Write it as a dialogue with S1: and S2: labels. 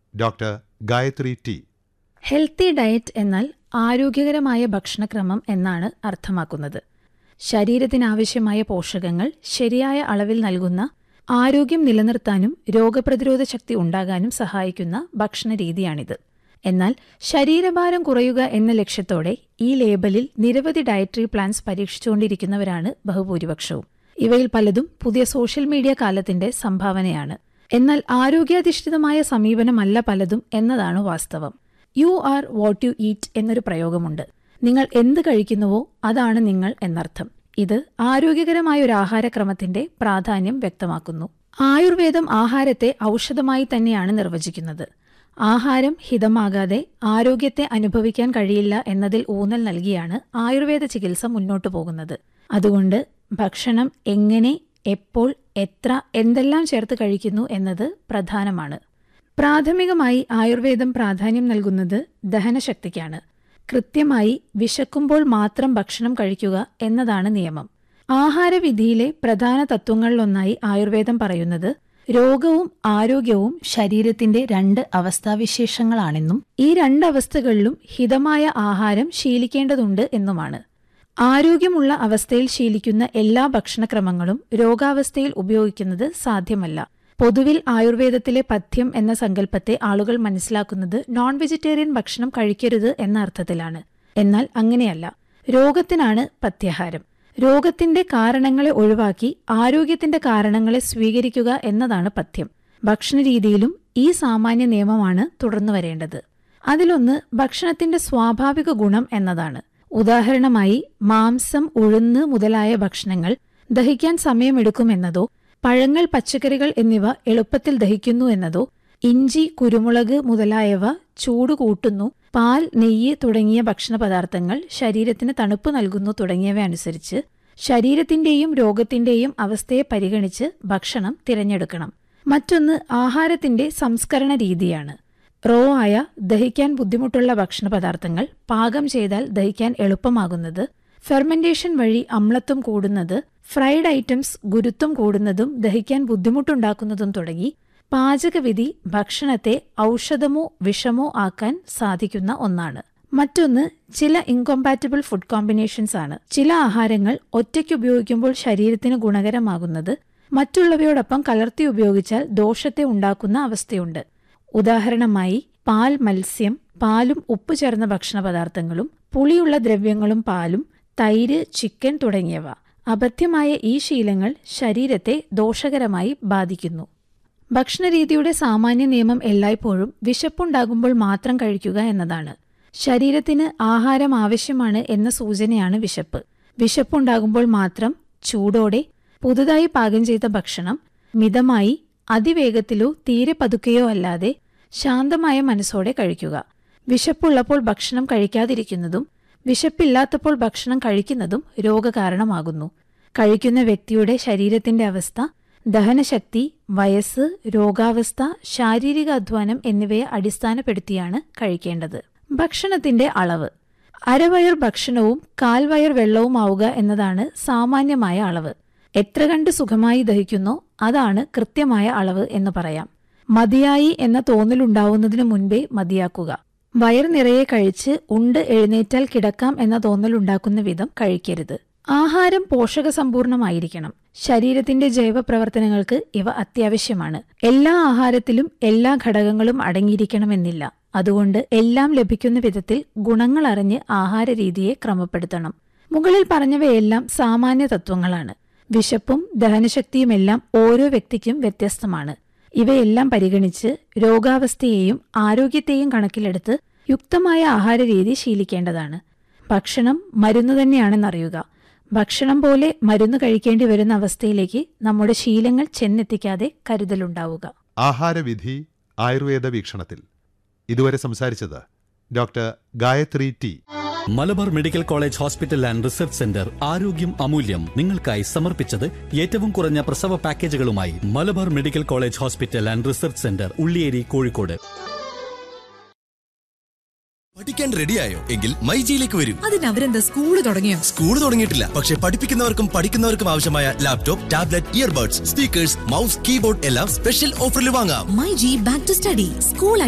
S1: doctor Gayathri T
S2: healthy diet എന്നാൽ ആരോഗ്യകരമായ ഭക്ഷണക്രമം എന്നാണ് അർത്ഥമാക്കുന്നത് ശരീരത്തിനാവശ്യമായ പോഷകങ്ങൾ ശരിയായ അളവിൽ നൽകുന്ന ആരോഗ്യം നിലനിർത്താനും രോഗപ്രതിരോധ ശക്തി ഉണ്ടാകാനും സഹായിക്കുന്ന ഭക്ഷണരീതിയാണിത് എന്നാൽ ശരീരഭാരം കുറയുക എന്ന ലക്ഷ്യത്തോടെ ഈ ലേബലിൽ നിരവധി ഡയറ്ററി പ്ലാൻസ് പരീക്ഷിച്ചുകൊണ്ടിരിക്കുന്നവരാണ് ബഹുഭൂരിപക്ഷവും ഇവയിൽ പലതും പുതിയ സോഷ്യൽ മീഡിയ കാലത്തിന്റെ സംഭാവനയാണ് എന്നാൽ ആരോഗ്യാധിഷ്ഠിതമായ സമീപനമല്ല പലതും എന്നതാണ് വാസ്തവം you are what you eat എന്നൊരു പ്രയോഗമുണ്ട് നിങ്ങൾ എന്ത് കഴിക്കുന്നുവോ അതാണ് നിങ്ങൾ എന്നർത്ഥം ഇത് ആരോഗ്യകരമായ ഒരു ആഹാരക്രമത്തിന്റെ പ്രാധാന്യം വ്യക്തമാക്കുന്നു ആയുർവേദം ആഹാരത്തെ ഔഷധമായി തന്നെയാണ് നിർവചിക്കുന്നത് ആഹാരം ഹിതമാകാതെ ആരോഗ്യത്തെ അനുഭവിക്കാൻ കഴിയില്ല എന്നതിൽ ഊന്നൽ നൽകിയാണ് ആയുർവേദ ചികിത്സ മുന്നോട്ടു പോകുന്നത് അതുകൊണ്ട് ഭക്ഷണം എങ്ങനെ എപ്പോൾ എത്ര എന്തെല്ലാം ചേർത്ത് കഴിക്കുന്നു എന്നത് പ്രധാനമാണ് പ്രാഥമികമായി ആയുർവേദം പ്രാധാന്യം നൽകുന്നത് ദഹനശക്തിക്കാണ് കൃത്യമായി വിശക്കുമ്പോൾ മാത്രം ഭക്ഷണം കഴിക്കുക എന്നതാണ് നിയമം ആഹാരവിധിയിലെ പ്രധാന തത്വങ്ങളിലൊന്നായി ആയുർവേദം പറയുന്നത് രോഗവും ആരോഗ്യവും ശരീരത്തിന്റെ രണ്ട് അവസ്ഥാവിശേഷങ്ങളാണെന്നും ഈ രണ്ടവസ്ഥകളിലും ഹിതമായ ആഹാരം ശീലിക്കേണ്ടതുണ്ട് എന്നുമാണ് ആരോഗ്യമുള്ള അവസ്ഥയിൽ ശീലിക്കുന്ന എല്ലാ ഭക്ഷണക്രമങ്ങളും രോഗാവസ്ഥയിൽ ഉപയോഗിക്കുന്നത് സാധ്യമല്ല പൊതുവിൽ ആയുർവേദത്തിലെ പഥ്യം എന്ന സങ്കല്പത്തെ ആളുകൾ മനസ്സിലാക്കുന്നത് നോൺ വെജിറ്റേറിയൻ ഭക്ഷണം കഴിക്കരുത് എന്ന അർത്ഥത്തിലാണ് എന്നാൽ അങ്ങനെയല്ല രോഗത്തിനാണ് പഥ്യാഹാരം രോഗത്തിന്റെ കാരണങ്ങളെ ഒഴിവാക്കി ആരോഗ്യത്തിന്റെ കാരണങ്ങളെ സ്വീകരിക്കുക എന്നതാണ് പഥ്യം ഭക്ഷണരീതിയിലും ഈ സാമാന്യ നിയമമാണ് തുടർന്നു വരേണ്ടത് അതിലൊന്ന് ഭക്ഷണത്തിന്റെ സ്വാഭാവിക ഗുണം എന്നതാണ് ഉദാഹരണമായി മാംസം ഉഴുന്ന് മുതലായ ഭക്ഷണങ്ങൾ ദഹിക്കാൻ സമയമെടുക്കുമെന്നതോ പഴങ്ങൾ പച്ചക്കറികൾ എന്നിവ എളുപ്പത്തിൽ ദഹിക്കുന്നു എന്നതോ ഇഞ്ചി കുരുമുളക് മുതലായവ ചൂട് കൂട്ടുന്നു പാൽ നെയ്യ് തുടങ്ങിയ ഭക്ഷണപദാർത്ഥങ്ങൾ ശരീരത്തിന് തണുപ്പ് നൽകുന്നു തുടങ്ങിയവ അനുസരിച്ച് ശരീരത്തിന്റെയും രോഗത്തിന്റെയും അവസ്ഥയെ പരിഗണിച്ച് ഭക്ഷണം തിരഞ്ഞെടുക്കണം മറ്റൊന്ന് ആഹാരത്തിന്റെ സംസ്കരണ രീതിയാണ് റോ ആയ ദഹിക്കാൻ ബുദ്ധിമുട്ടുള്ള ഭക്ഷണപദാർത്ഥങ്ങൾ പാകം ചെയ്താൽ ദഹിക്കാൻ എളുപ്പമാകുന്നത് ഫെർമെന്റേഷൻ വഴി അമ്ലത്വം കൂടുന്നത് ഫ്രൈഡ് ഐറ്റംസ് ഗുരുത്വം കൂടുന്നതും ദഹിക്കാൻ ബുദ്ധിമുട്ടുണ്ടാക്കുന്നതും തുടങ്ങി പാചകവിധി ഭക്ഷണത്തെ ഔഷധമോ വിഷമോ ആക്കാൻ സാധിക്കുന്ന ഒന്നാണ് മറ്റൊന്ന് ചില ഇൻകോമ്പാറ്റബിൾ ഫുഡ് കോമ്പിനേഷൻസ് ആണ് ചില ആഹാരങ്ങൾ ഒറ്റയ്ക്ക് ഉപയോഗിക്കുമ്പോൾ ശരീരത്തിന് ഗുണകരമാകുന്നത് മറ്റുള്ളവയോടൊപ്പം കലർത്തി ഉപയോഗിച്ചാൽ ദോഷത്തെ ഉണ്ടാക്കുന്ന അവസ്ഥയുണ്ട് ഉദാഹരണമായി പാൽ മത്സ്യം പാലും ഉപ്പ് ചേർന്ന ഭക്ഷണപദാർത്ഥങ്ങളും പുളിയുള്ള ദ്രവ്യങ്ങളും പാലും തൈര് ചിക്കൻ തുടങ്ങിയവ അബദ്ധ്യമായ ഈ ശീലങ്ങൾ ശരീരത്തെ ദോഷകരമായി ബാധിക്കുന്നു ഭക്ഷണരീതിയുടെ സാമാന്യ നിയമം എല്ലായ്പ്പോഴും വിശപ്പുണ്ടാകുമ്പോൾ മാത്രം കഴിക്കുക എന്നതാണ് ശരീരത്തിന് ആഹാരം ആവശ്യമാണ് എന്ന സൂചനയാണ് വിശപ്പ് വിശപ്പുണ്ടാകുമ്പോൾ മാത്രം ചൂടോടെ പുതുതായി പാകം ചെയ്ത ഭക്ഷണം മിതമായി അതിവേഗത്തിലോ തീരെ പതുക്കെയോ അല്ലാതെ ശാന്തമായ മനസ്സോടെ കഴിക്കുക വിശപ്പുള്ളപ്പോൾ ഭക്ഷണം കഴിക്കാതിരിക്കുന്നതും വിശപ്പില്ലാത്തപ്പോൾ ഭക്ഷണം കഴിക്കുന്നതും രോഗകാരണമാകുന്നു കഴിക്കുന്ന വ്യക്തിയുടെ ശരീരത്തിന്റെ അവസ്ഥ ദഹനശക്തി വയസ്സ് രോഗാവസ്ഥ ശാരീരിക അധ്വാനം എന്നിവയെ അടിസ്ഥാനപ്പെടുത്തിയാണ് കഴിക്കേണ്ടത് ഭക്ഷണത്തിന്റെ അളവ് അരവയർ ഭക്ഷണവും കാൽവയർ വെള്ളവുമാവുക എന്നതാണ് സാമാന്യമായ അളവ് എത്ര കണ്ട് സുഖമായി ദഹിക്കുന്നോ അതാണ് കൃത്യമായ അളവ് എന്ന് പറയാം മതിയായി എന്ന തോന്നലുണ്ടാവുന്നതിനു മുൻപേ മതിയാക്കുക വയർ നിറയെ കഴിച്ച് ഉണ്ട് എഴുന്നേറ്റാൽ കിടക്കാം എന്ന തോന്നലുണ്ടാക്കുന്ന വിധം കഴിക്കരുത് ആഹാരം പോഷകസമ്പൂർണമായിരിക്കണം ശരീരത്തിന്റെ ജൈവ പ്രവർത്തനങ്ങൾക്ക് ഇവ അത്യാവശ്യമാണ് എല്ലാ ആഹാരത്തിലും എല്ലാ ഘടകങ്ങളും അടങ്ങിയിരിക്കണമെന്നില്ല അതുകൊണ്ട് എല്ലാം ലഭിക്കുന്ന വിധത്തിൽ ഗുണങ്ങൾ അറിഞ്ഞ് ആഹാരരീതിയെ ക്രമപ്പെടുത്തണം മുകളിൽ പറഞ്ഞവയെല്ലാം സാമാന്യ തത്വങ്ങളാണ് വിശപ്പും ദഹനശക്തിയുമെല്ലാം ഓരോ വ്യക്തിക്കും വ്യത്യസ്തമാണ് ഇവയെല്ലാം പരിഗണിച്ച് രോഗാവസ്ഥയെയും ആരോഗ്യത്തെയും കണക്കിലെടുത്ത് യുക്തമായ ആഹാരരീതി ശീലിക്കേണ്ടതാണ് ഭക്ഷണം മരുന്ന് തന്നെയാണെന്നറിയുക ഭക്ഷണം പോലെ മരുന്ന് കഴിക്കേണ്ടി വരുന്ന അവസ്ഥയിലേക്ക് നമ്മുടെ ശീലങ്ങൾ ചെന്നെത്തിക്കാതെ കരുതലുണ്ടാവുക
S1: ആഹാരവിധി ആയുർവേദ വീക്ഷണത്തിൽ ഇതുവരെ സംസാരിച്ചത് doctor Gayathri T
S3: Malabar medical college hospital and research centre ആരോഗ്യം അമൂല്യം നിങ്ങൾക്കായി സമർപ്പിച്ചത് ഏറ്റവും കുറഞ്ഞ പ്രസവ പാക്കേജുകളുമായി Malabar medical college hospital and research centre Ulliyeri Kozhikode
S4: പഠിക്കാൻ റെഡിയായോ എങ്കിൽ മൈജിയിലേക്ക് വരൂ
S5: അതിന് അവരെന്താ സ്കൂള് തുടങ്ങിയോ
S4: സ്കൂൾ തുടങ്ങിയിട്ടില്ല പക്ഷെ പഠിപ്പിക്കുന്നവർക്കും പഠിക്കുന്നവർക്കും ആവശ്യമായ laptop tablet earbuds speakers mouse keyboard എല്ലാം സ്പെഷ്യൽ ഓഫറിൽ വാങ്ങാം
S5: my G back to study school